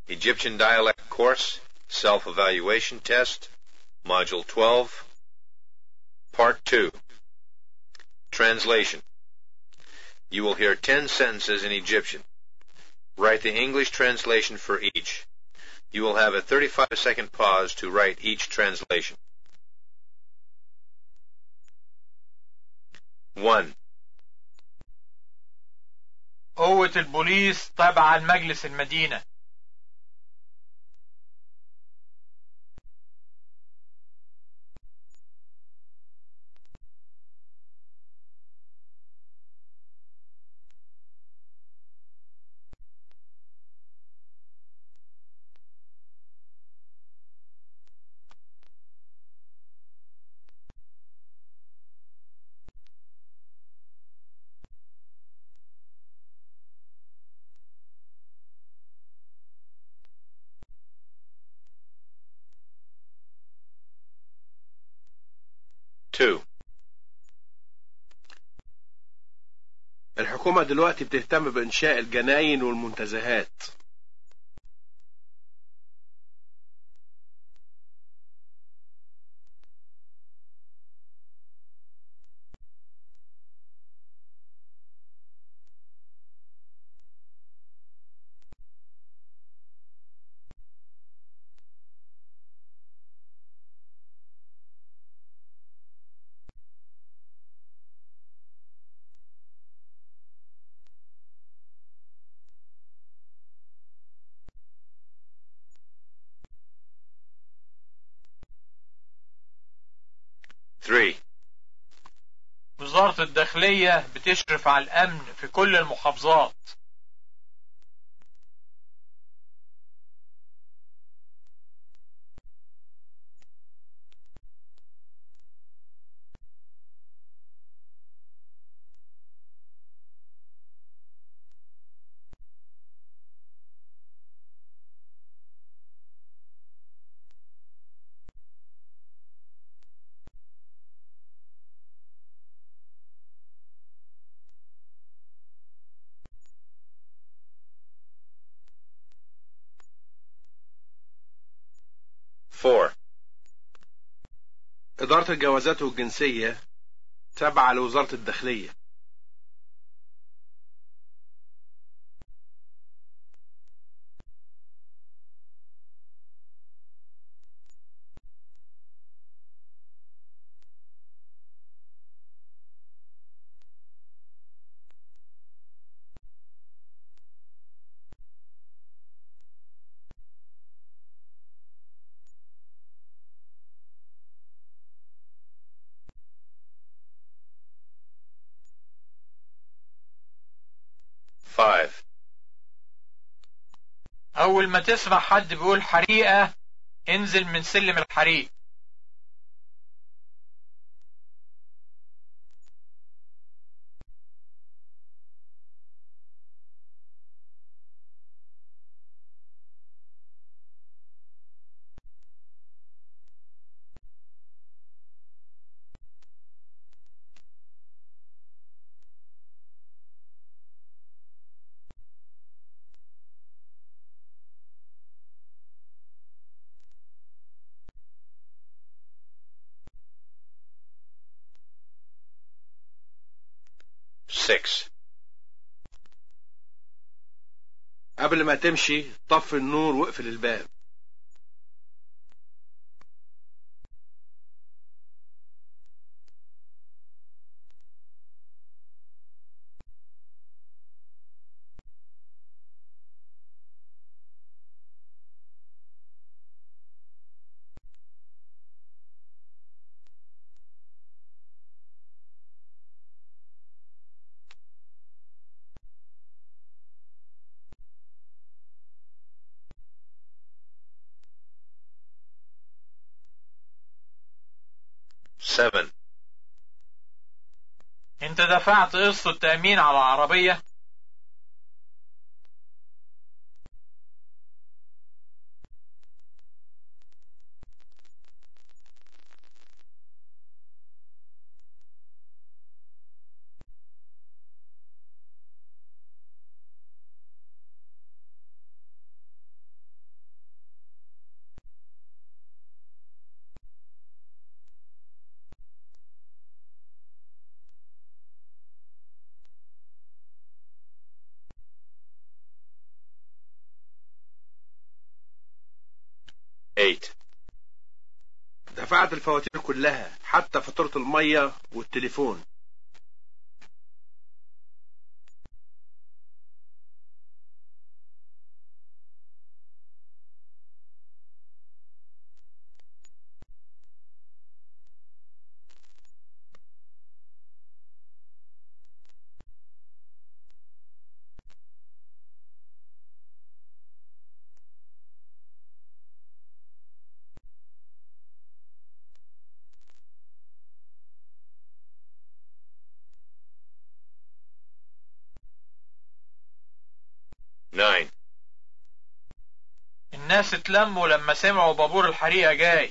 Egyptian Dialect Course, Self-Evaluation Test, Module 12, Part 2. Translation. You will hear 10 sentences in Egyptian. Write the English translation for each. You will have a 35 second pause to write each translation. 1. قوة البوليس تابعة لمجلس المدينة Two. الحكومة دلوقتي بتهتم بإنشاء الجناين والمنتزهات Three. وزارة الداخلية بتشرف على الأمن في كل المحافظات Four. إدارة الجوازات والجنسية تابعة لوزارة الداخلية Five. أول ما تسمع حد بيقول حريقة انزل من سلم الحريق Six. قبل ما تمشي طفي النور واقفل الباب Seven. انت دفعت قسط التأمين على العربية 8. دفعت الفواتير كلها حتى فاتورة المية والتليفون 9. الناس اتلموا لما سمعوا بابور الحريقة جاي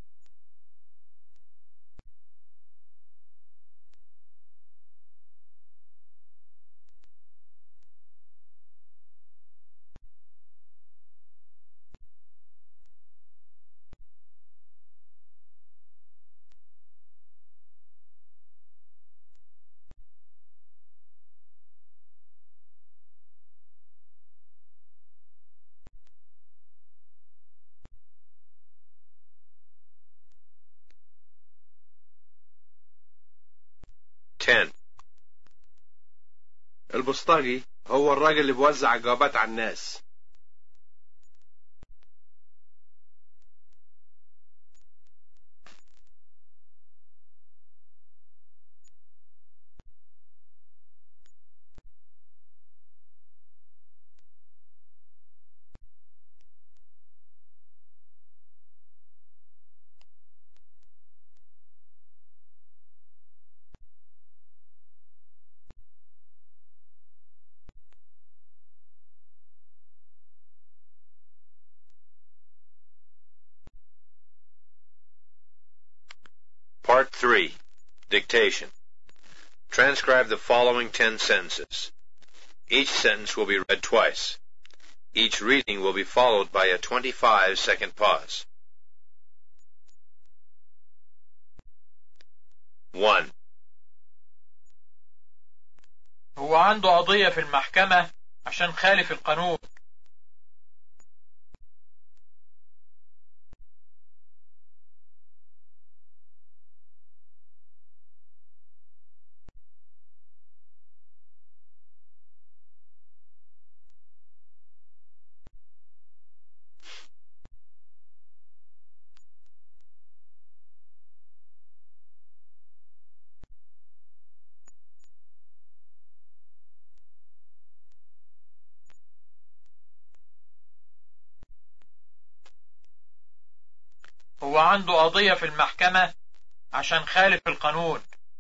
Ten. البوسطجي هو الراجل اللي بيوزع جوابات على الناس Part 3. Dictation. Transcribe the following 10 sentences. Each sentence will be read twice. Each reading will be followed by a 25 second pause. 1. هو عنده قضية في المحكمة عشان خالف القانون هو عنده قضية في المحكمة عشان خالف القانون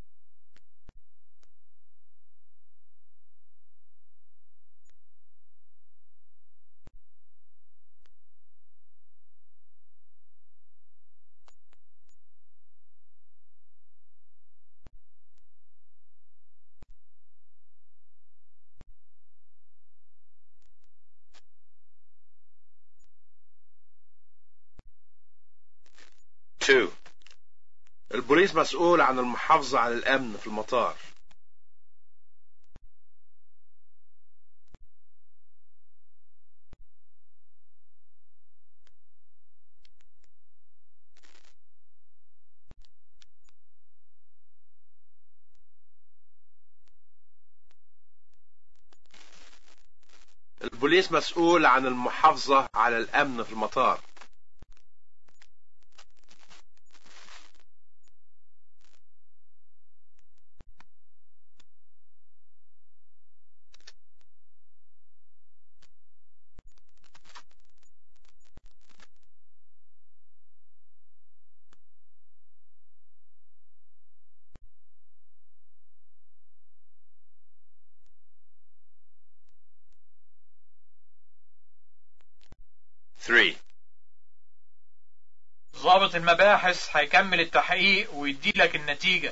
Two. البوليس مسؤول عن المحافظة على الأمن في المطار البوليس مسؤول عن المحافظة على الأمن في المطار Three. ضابط المباحث هيكمل التحقيق ويدي لك النتيجة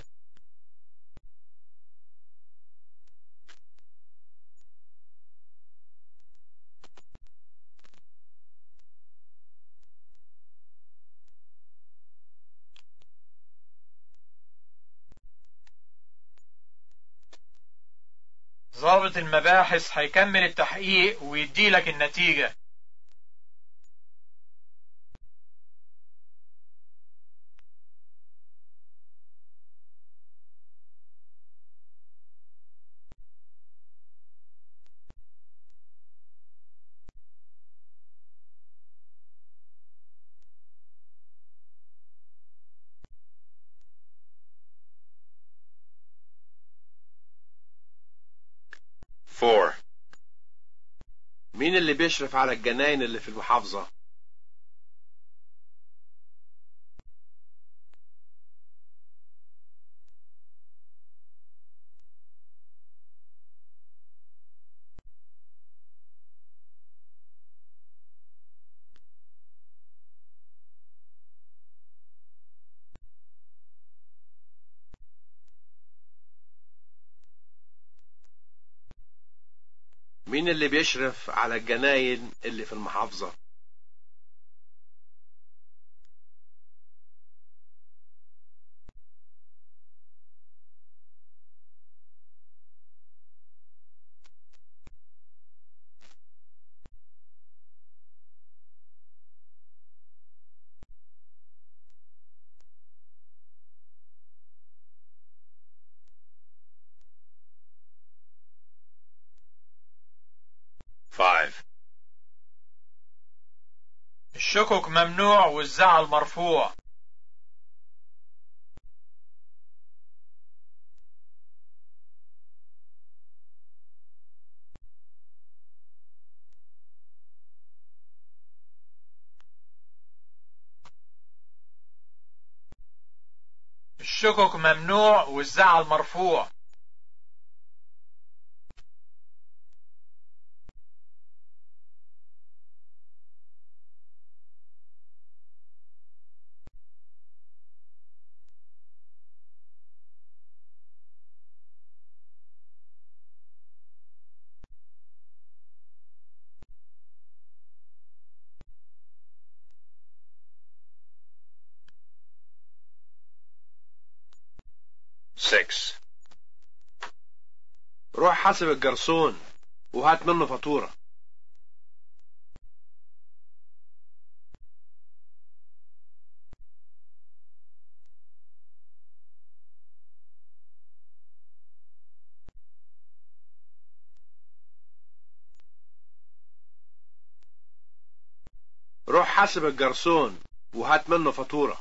ضابط المباحث هيكمل التحقيق ويدي لك النتيجة مين اللي بيشرف على الجناين اللي في المحافظة مين اللي بيشرف على الجناين اللي في المحافظة Five. الشكك ممنوع والزعل مرفوع الشكك ممنوع والزعل مرفوع Six. روح حاسب الجرسون وهات منه فاتورة روح حاسب الجرسون وهات منه فاتورة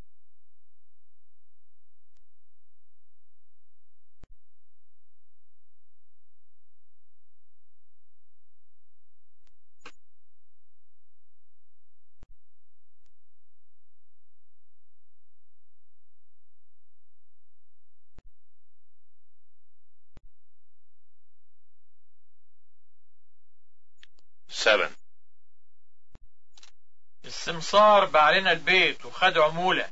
Seven. السمسار باع لنا البيت وخد عمولة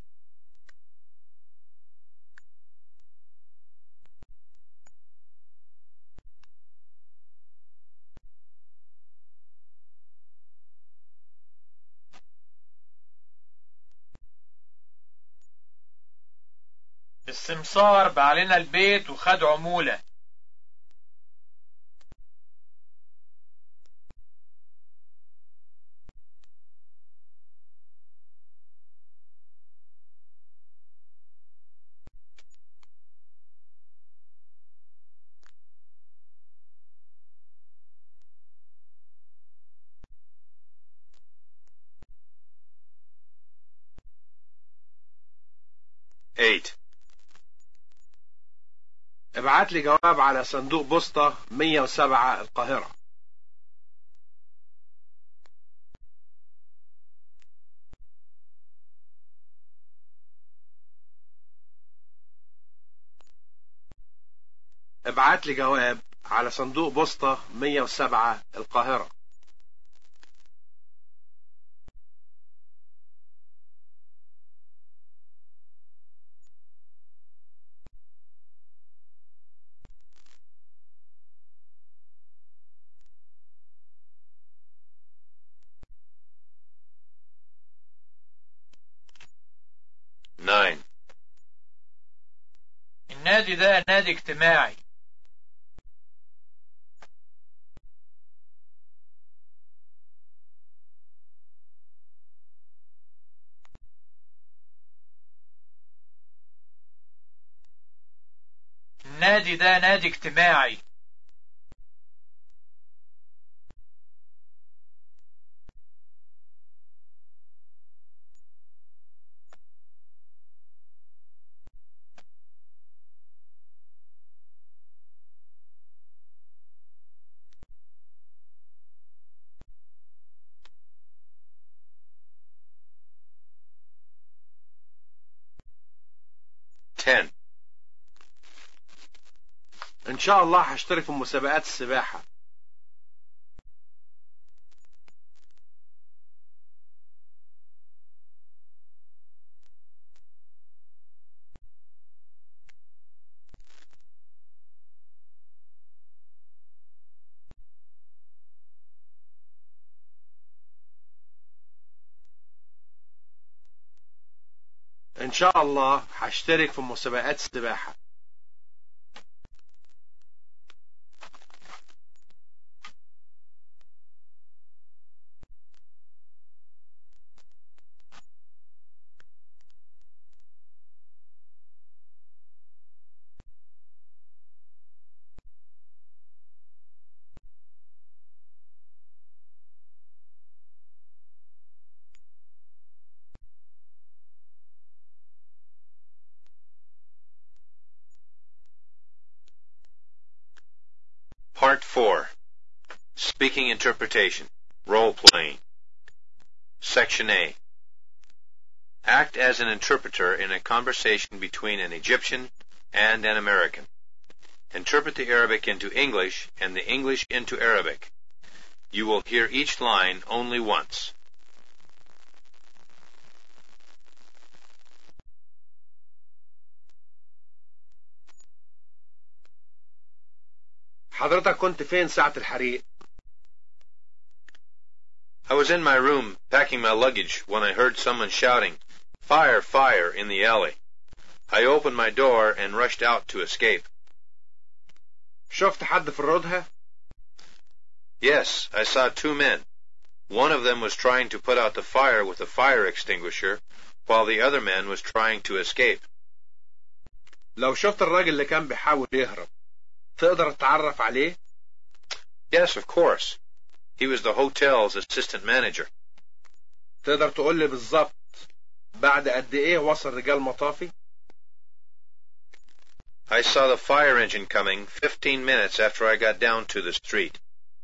السمسار باع لنا البيت وخد عمولة Eight. ابعت لي جواب على صندوق بوسطة 107 القاهرة ابعت لي جواب على صندوق بوسطة 107 القاهرة Nine. النادي ده نادي اجتماعي النادي ده نادي اجتماعي ان شاء الله هشترك في مسابقات السباحة ان شاء الله هشترك في مسابقات السباحة Part 4 Speaking Interpretation Role Playing Section A Act as an interpreter in a conversation between an Egyptian and an American. Interpret the Arabic into English and the English into Arabic. You will hear each line only once. حضرتك كنت فين ساعة الحريق I was in my room packing my luggage when I heard someone shouting, Fire, fire, in the alley. I opened my door and rushed out to escape. شفت حد في الردهة Yes, I saw two men. One of them was trying to put out the fire with a fire extinguisher, while the other man was trying to escape. لو شفت الراجل اللي كان بيحاول يهرب تقدر تتعرف عليه Yes, of course. He was the hotel's assistant manager. تقدر تقول لي بالظبط بعد قد ايه وصل رجال مطافي I saw the fire engine coming 15 minutes after I got down to the street.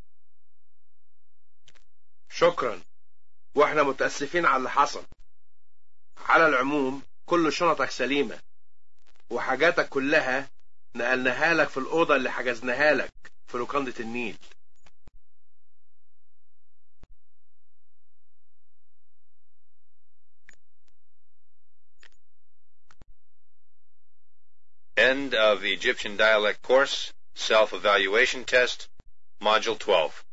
شكرا واحنا متأسفين على اللي حصل على العموم كل شنطك سليمة وحاجاتك كلها نقلناها لك في الأوضة اللي حجزناها لك في لوكاندا النيل End of Egyptian dialect course, self-evaluation test, module 12.